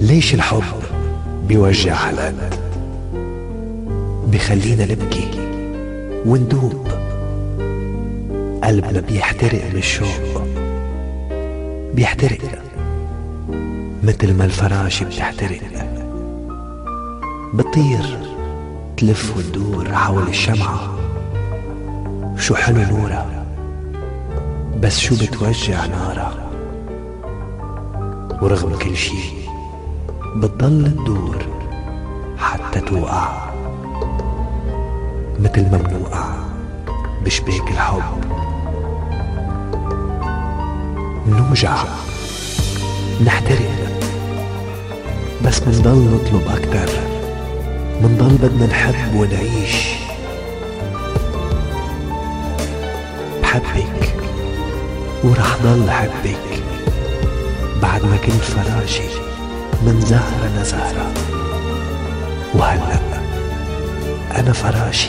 ليش الحب بيوجع هالقد بخلينا نبكي وندوب قلبنا بيحترق من الشوق بيحترق مثل ما الفراشة بتحترق بتطير تلف وتدور حول الشمعة شو حلو نورها بس شو بتوجع نارها ورغم كل شي بتضل تدور حتى توقع مثل ما بنوقع بشباك الحب نوجع نحترق بس منضل نطلب أكتر منضل بدنا نحب ونعيش بحبك ورح ضل حبك بعد ما كنت فراشي من زهرة لزهرة وهلأ أنا فراشي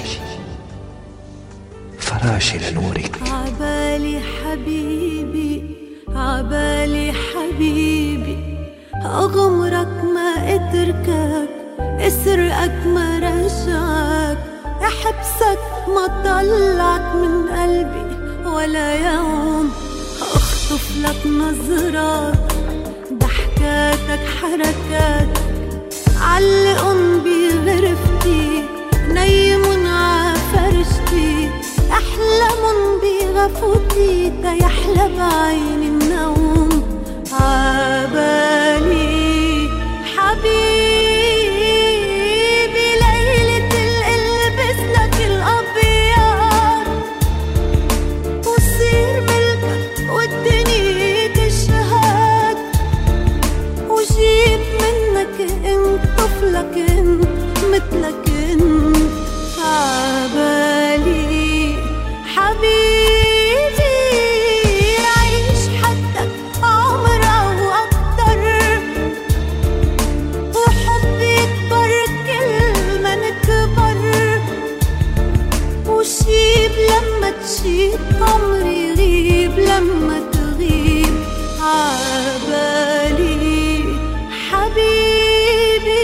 فراشي لنورك عبالي حبيبي عبالي حبيبي أغمرك ما أتركك أسرقك ما رجعك أحبسك ما طلعك من قلبي ولا يوم أخطف لك نظرات ضحكاتك حركاتك علقن بغرفتي نيمن عفرشتي أحلم بغفوتي تيحلى بعيني النوم عبالي حبيبي ليلة القلبس لك الأبيض وصير ملكك والدنيا تشهد وجيب منك انت طفلك انت مثلك انت عبالي حبيبي عيش حدك عمر او اكتر وحبي يكبر كل ما نكبر وشيب لما تشيب عمري يغيب لما تغيب عبالي حبيبي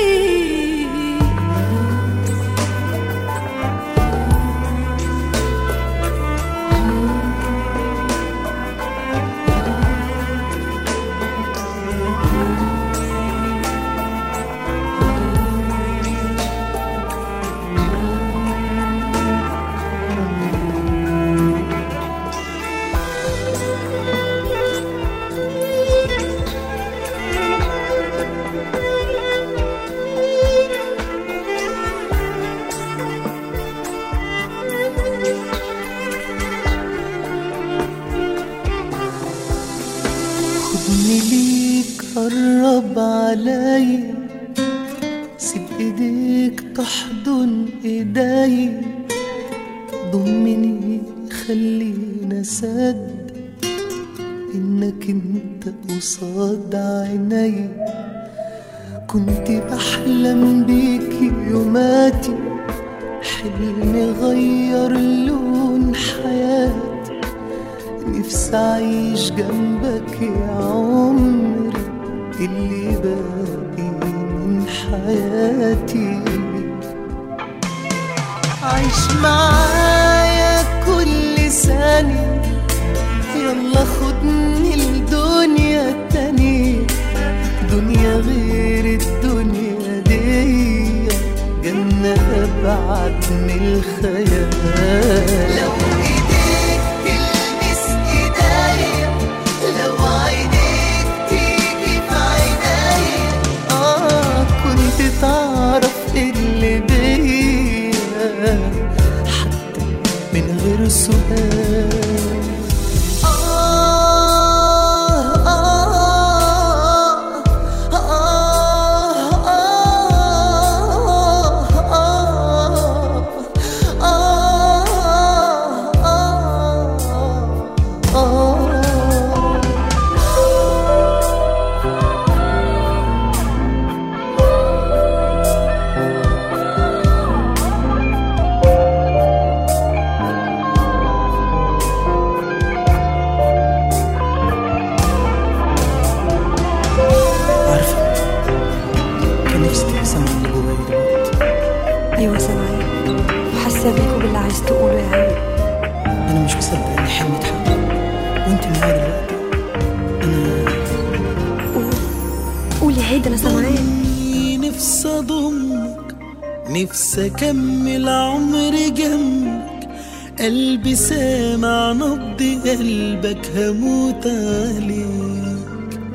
خدني ليك قرب علي سيب ايديك تحضن ايدي ضمني خلينا صدق انك انت قصاد عيني كنت بحلم بيك يوماتي حلمي غير لون حياتي نفسي أعيش جنبك يا عمري اللي باقي من حياتي عيش معايا كل ثانية يلا خدني الدنيا التانية دنيا غير الدنيا دي جنة أبعد من الخيال لو إيديك تلمس إيديا لو عينيك تيجي في عينيا آه كنت تعرف اللي بيا حتى من غير سؤال نفسي اكمل عمري جنبك قلبي سامع نبض قلبك هموت عليك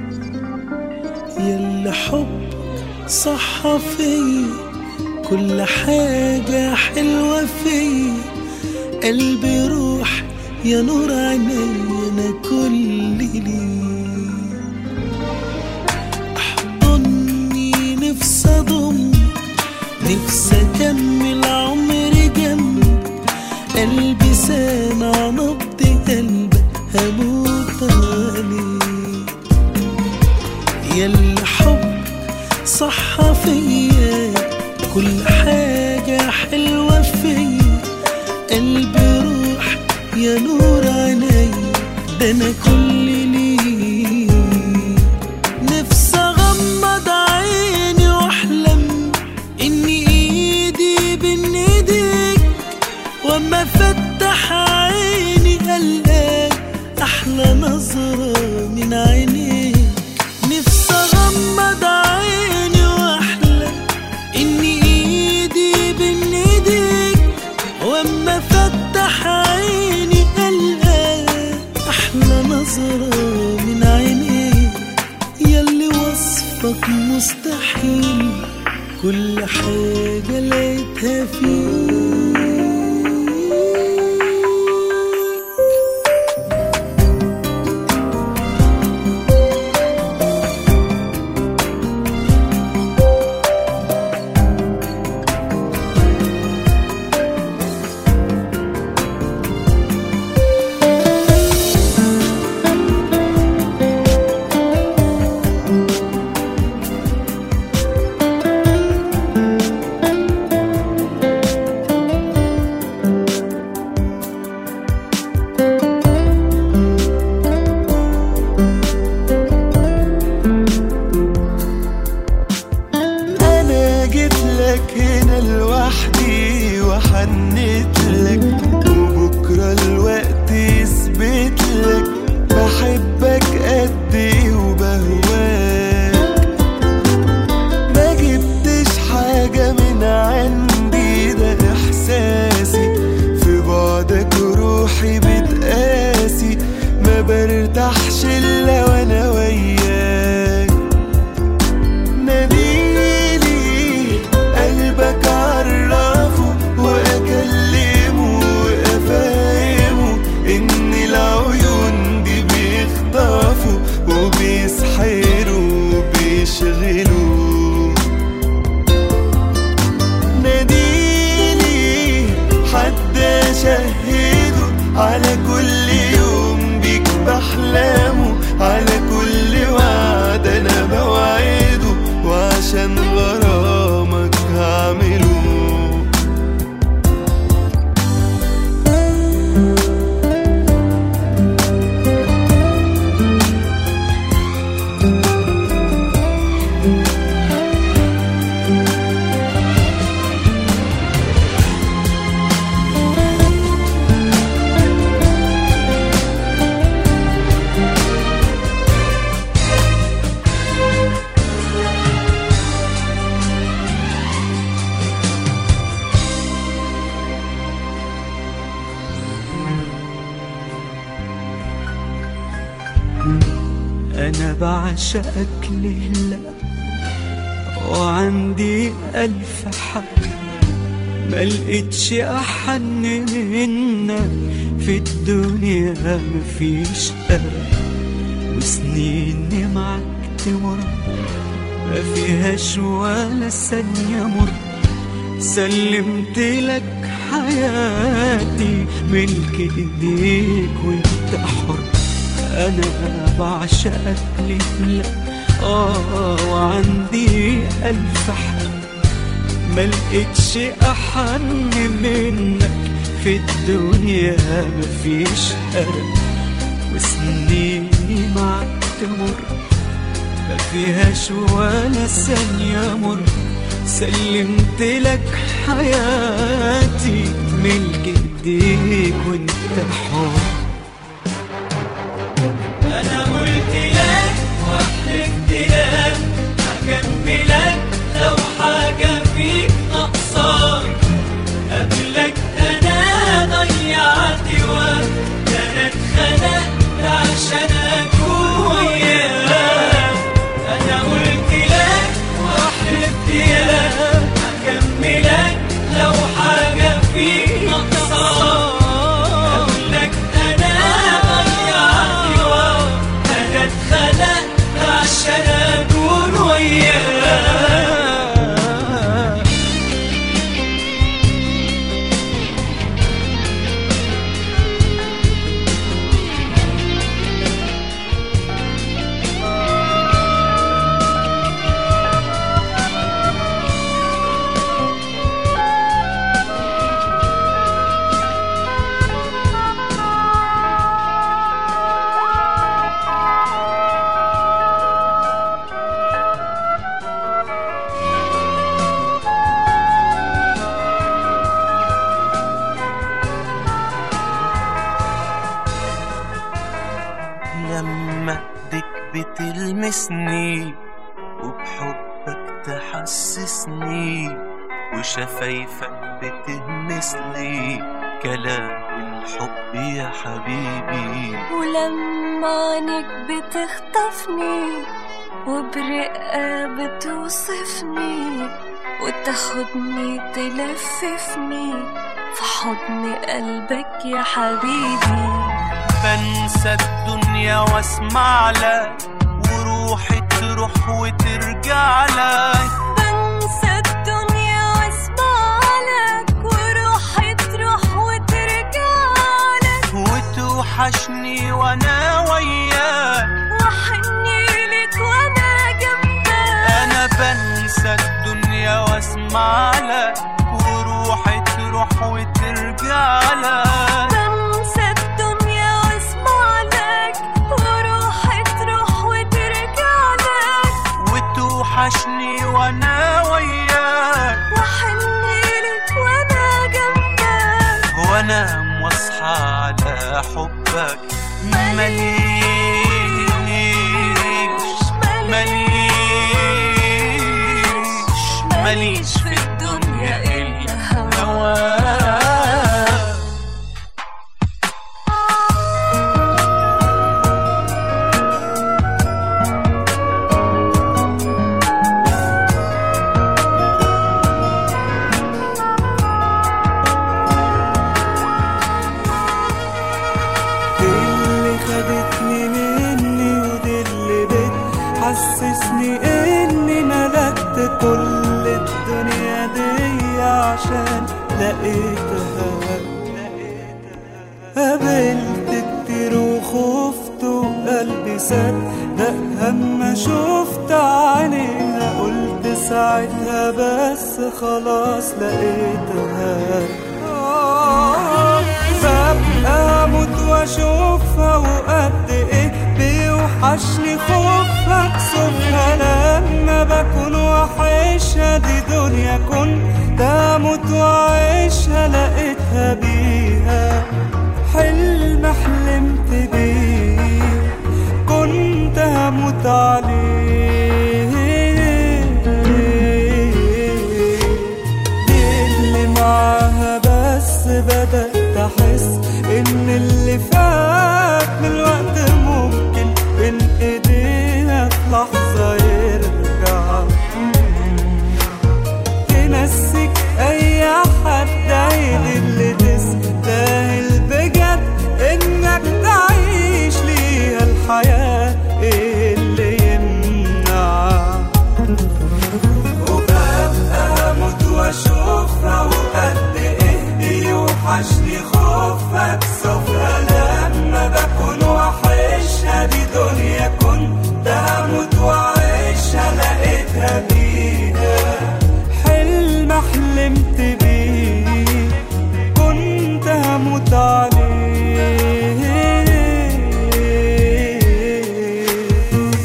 يلا حب صح فيا كل حاجة حلوة فيا قلبي روح يا نور عيني انا كل ليك احضني نفسي اضمك نفسي اكمل عمري جنبك قلبي سامع نبض قلبك هموت عليك يلا حب صح فيا كل حاجة حلوة فيا قلبي روح يا نور عيني ده انا كل ليك نفسي اغمض عيني واحلم ان ايدي بين ايديك واما افتح عيني القاك احلى نظرة من عينيك نفسي اغمض عيني واحلم ان ايدي بين ايديك واما افتح عيني القاك احلى نظرة من عينيك ياللي وصفك مستحيل كل حاجة لقيتها فيك انا جيت لك هنا لوحدي وحنيت لك وبكره الوقت يثبت لك بحبك قد ايه وبهواك ما جبتش حاجه من عندي ده احساسي في بعدك روحي بتقاسي ما برتاحش الا وانا وياك ناديلي قلبك عرفه واكلمه وافهمه ان العيون دي بيخطفوا وبيسحروا وبيشغلوا ناديلي حد شهده على كل يوم بيك بحلامه على كل وعد انا بوعده وعشان غرامك هعمله أنا بعشقك لله وعندي ألف حق ما لقيتش أحن منك في الدنيا مفيش قلب وسنيني معك تمر ما فيهاش ولا ثانية مر سلمت لك حياتي ملك ايديك وانت حر انا بعشقك لله اه وعندي الف حق ما لقيتش احن منك في الدنيا مفيش قلب وسنيني معك تمر ما فيهاش ولا ثانية مر سلمت لك حياتي ملك ايديك وانت حر انا قلت لك وحلفت لك هكملك لو حاجة فيك ناقصة لما ايدك بتلمسني وبحبك تحسسني وشفايفك بتهمس لي كلام الحب يا حبيبي ولما عينك بتخطفني وبرقة بتوصفني وتاخدني تلففني في حضن قلبك يا حبيبي بنسى الدنيا واسمع لك وروحي تروح وترجع لك بنسى الدنيا واسمع لك وروحي تروح وترجع لك وتوحشني وانا وياك وحني لك وانا جنبك انا بنسى الدنيا واسمع لك وروحي تروح وترجع لك بنسى الدنيا واسمع لك وروحي تروح وترجع لك وتوحشني وانا وياك وحني لك وانا جنبك وانام واصحى على حبك مليش مليش مليش في الدنيا إلا هواك دي اللي خدتني مني ودي اللي بتحسسني اني ملكت كل الدنيا دي عشان لقيتها قابلت كتير وخفت وقلبي صدق اما شفت عينيها قلت ساعتها بس خلاص لقيتها ببقى اموت واشوفها وقد ايه بيوحشني خوفها كسوفها لما بكون وحشها دي دنيا كنت اموت واعيشها لقيتها بيها حلم حلمت بيه كنت هموت عليه دي اللي معاها بس بدأت أحس إن اللي فات من الوقت ممكن بين إيدينا في لحظة يرجع تنسيك أي حد عيد اللي تستاهل بجد إنك تعيش ليها الحياة إيه اللي يمنع وببقى اموت واشوفها وقد ايه بيوحشني خوفها كسوفها لما بكون وحشها دي دنيا كنت هموت واعيشها لقيتها بيها حلم حلمت بيه كنت هموت عليه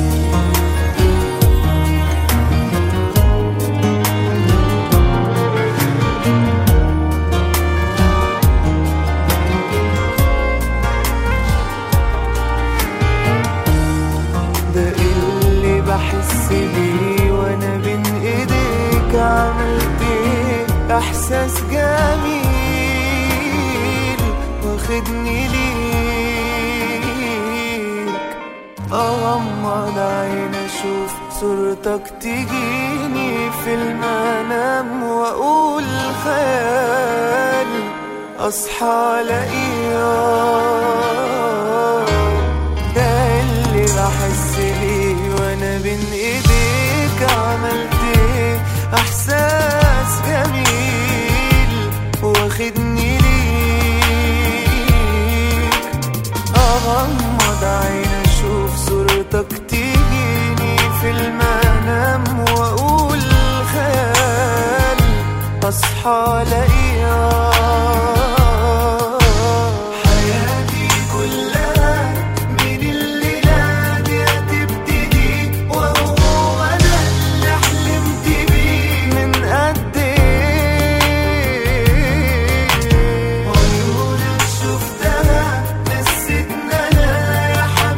ده اللي بحس بيه وانا بين ايديك عملت ايه احساس جميل واخدني ليك اغمض عين اشوف صورتك تجيني في المنام واقول خيال اصحى الاقيك ده اللي بحس بيه وانا بين ايديك عملت ايه احساس جميل واخدني ليك اغمض عين اشوف صورتك تجيني في المنام واقول خيال اصحى الاقيك حياتي كلها من الليلة دي هتبتدي وهو أنا اللي حلمت بيه من قد إيه عيونك شفتها نستنى أنا يا حبيبي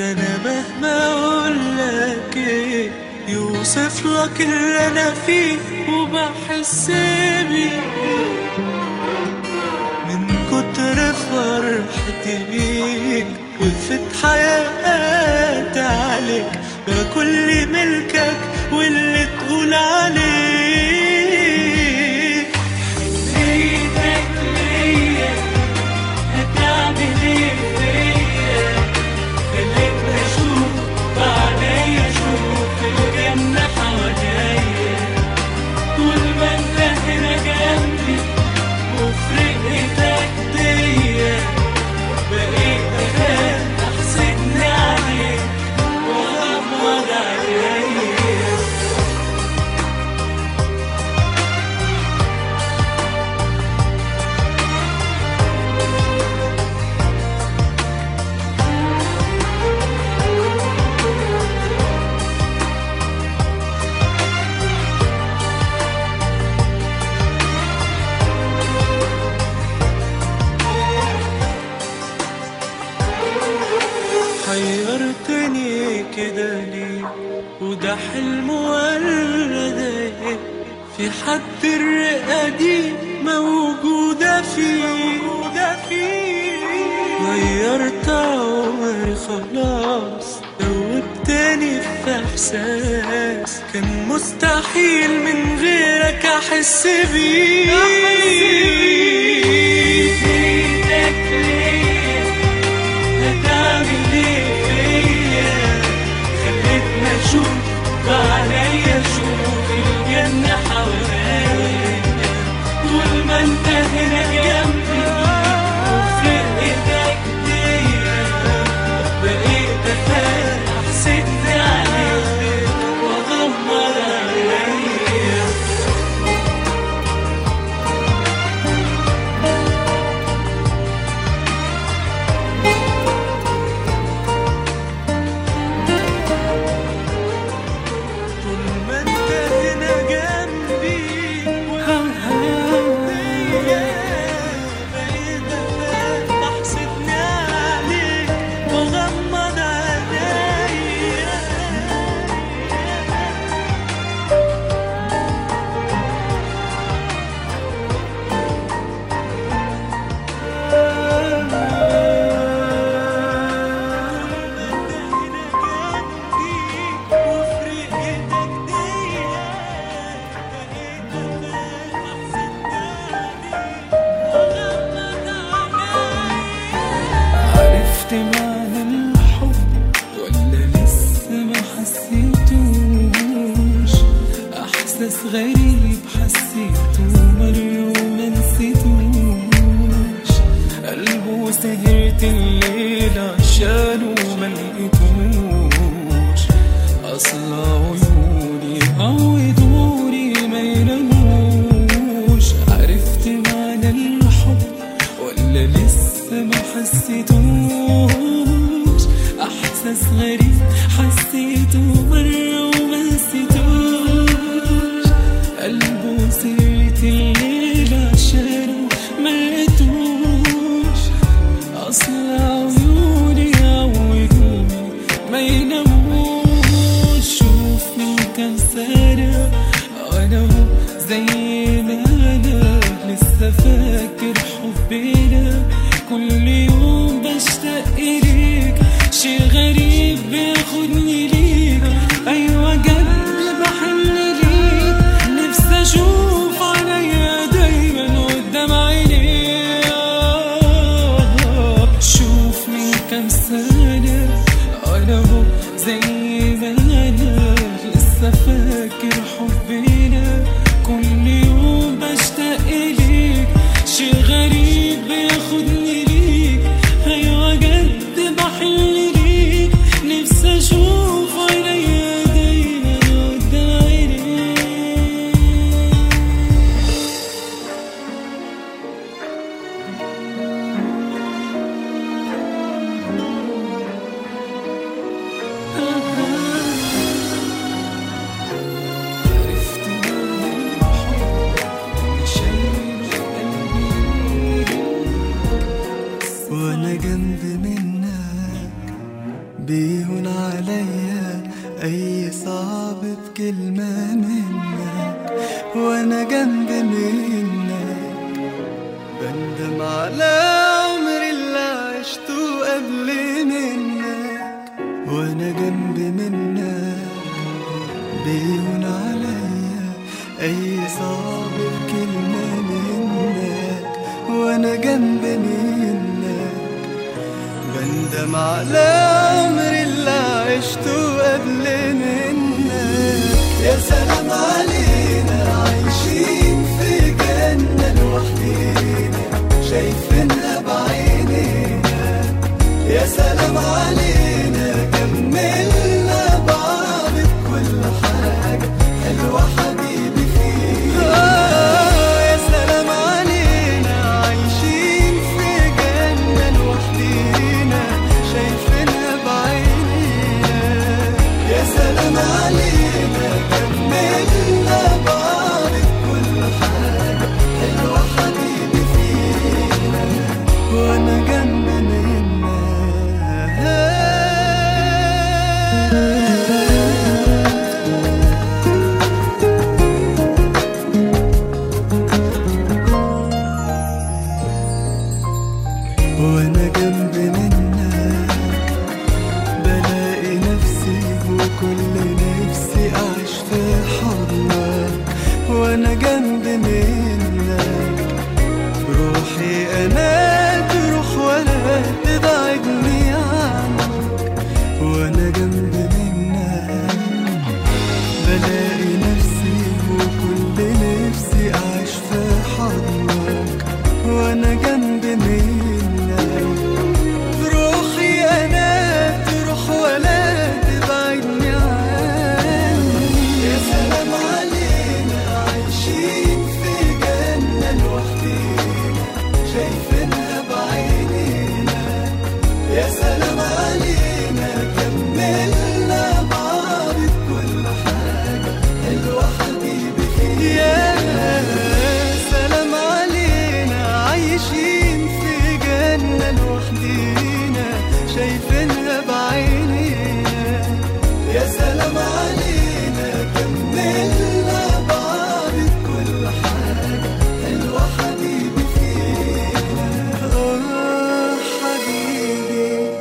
انا مهما اقولك ايه يوصف لك اللي انا فيه وبحس بيه من كتر فرحتي بيك وقفت حياتي عليك بقى كل ملكك واللي تقول عليه حنيتك ليا هتعمل ايه فيا خليتني اشوف بعدي اشوف الجنة حواليا طول ما انت هنا جنبي وفي رقتك ديا بقيت اخاف احسدني عليك واغمض عينيا حيرتني كده ليه وده حلم ولا ده إيه؟ في حد الرئة دي موجودة فيه موجودة فيه غيرت عمري خلاص دوبتني في احساس كان مستحيل من غيرك احس بيه ايدك ليا هتعمل ايه فيا خليتني اشوف بعينيا اشوف الجنة حواليا طول ما انت هنا جنبي وفي ايدك ديا بقيت اخاف احسدني عليك واغمض عينيا طول ما انت هنا جنبي وهدية بقيت اخاف احسدني عليك واغمض عينيا عرفت معنى الحب ولا لسه ما حسيتوش احساس غريب حسيته مرة وما نسيتوش قلبه سهرت الليل عشانه ما لقيتوش اصل عيوني عودوني ما يناموش عرفت معنى الحب ولا لسه ما حسيتوش احساس غريب حسيته مرة وما نسيتوش قلبه سيرت الليل عشانه ما لقيتوش اصل عيوني عودوني ما يناموش شوف من كام سنة انا هو زي ما انا لسه فاكر حبنا كل يوم بشتاق اليك شي غريب بياخدني ليك ايوه جد بحن ليك نفسي اشوف عليا دايما قدام عيني شوف من كام سنة انا هو زي ما انا لسه فاكر حبنا كل يوم بشتاق اليك شي غريب بياخدني ليك ايوه جد بحن ليك نفسي اشوف عينيا دايما قدام عينيك آه بيهون عليا أي صعب بكلمة منك وأنا جنب منك بندم على عمري اللي عشته قبل منك وأنا جنب منك بيهون عليا أي صعب بكلمة منك وأنا جنب منك بندم على عمري اللي عشته قبل منك يا سلام علينا عايشين في جنة لوحدينا شايفينها بعينينا يا سلام علينا كملنا بعض بكل حاجة حلوة حبيبي فينا يا سلام علينا عايشين في جنة لوحدينا شايفينها بعينينا يا سلام علينا كملنا بعض بكل حاجة حلوة حبيبي فينا وانا جنب منك وانا جنب منك بلاقي نفسي وكل نفسي اعيش في حضنك وانا جنب منك روحي انا تروح ولا تبعدني عنك وانا جنب منك بلاقي نفسي وكل نفسي اعيش في حضنك وانا جنب منك روحي انا تروح ولا تبعدني عنك يا سلام علينا عايشين في جنة لوحدينا شايفينها بعينينا يا سلام علينا كملنا بعض بكل حاجة حلوة حبيبي فينا يا سلام علينا عايشين في جنة لوحدينا شايفينها بعينينا يا سلام علينا كملنا بعض بكل حاجة حلوة حبيبي فينا آه حبيبي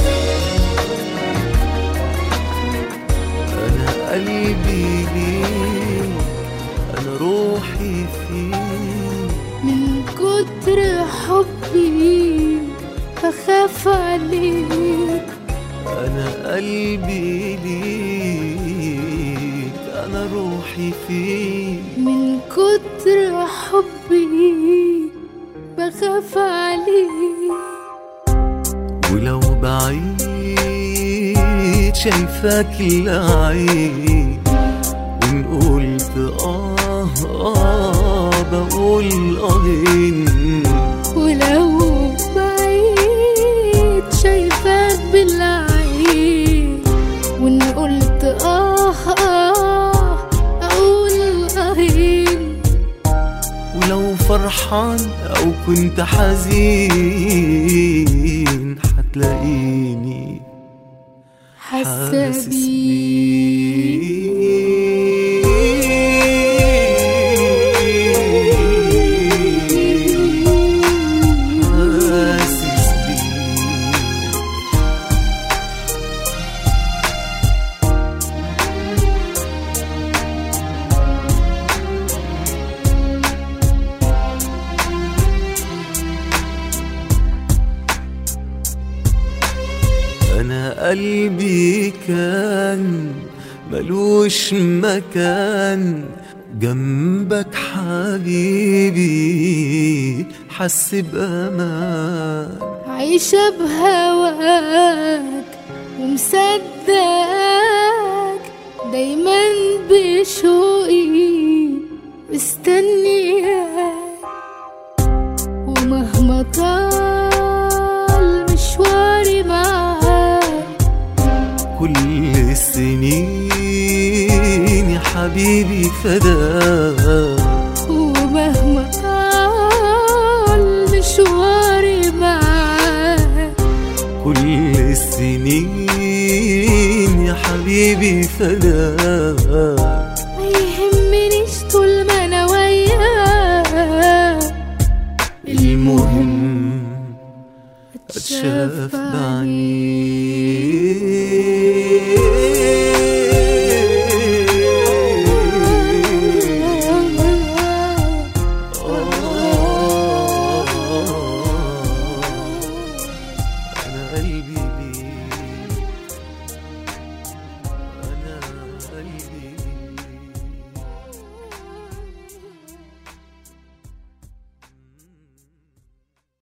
أنا قلبي ليك أنا روحي فيك من كتر حبي بخاف عليك أنا قلبي ليك أنا روحي فيك من كتر حبي بخاف عليك ولو بعيد شايفك العين وإن قلت آه آه بقول آهين ولو بعيد شايفاك بالعين وان قلت اه اه اقول اهين ولو فرحان أو كنت حزين هتلاقيني حاسه حاسس بيك بيك حاسس بيك أنا قلبي كان ملوش مكان جنبك حبيبي حس بأمان عايشة بهواك ومصدقك دايما بشوقي مستنياك ومهما طال مشواري معاك كل السنين يا حبيبي فداك ومهما طال مشواري معاك كل السنين يا حبيبي فداك ما يهمنيش طول ما انا وياك المهم اتشاف بعينيك أنا قلبي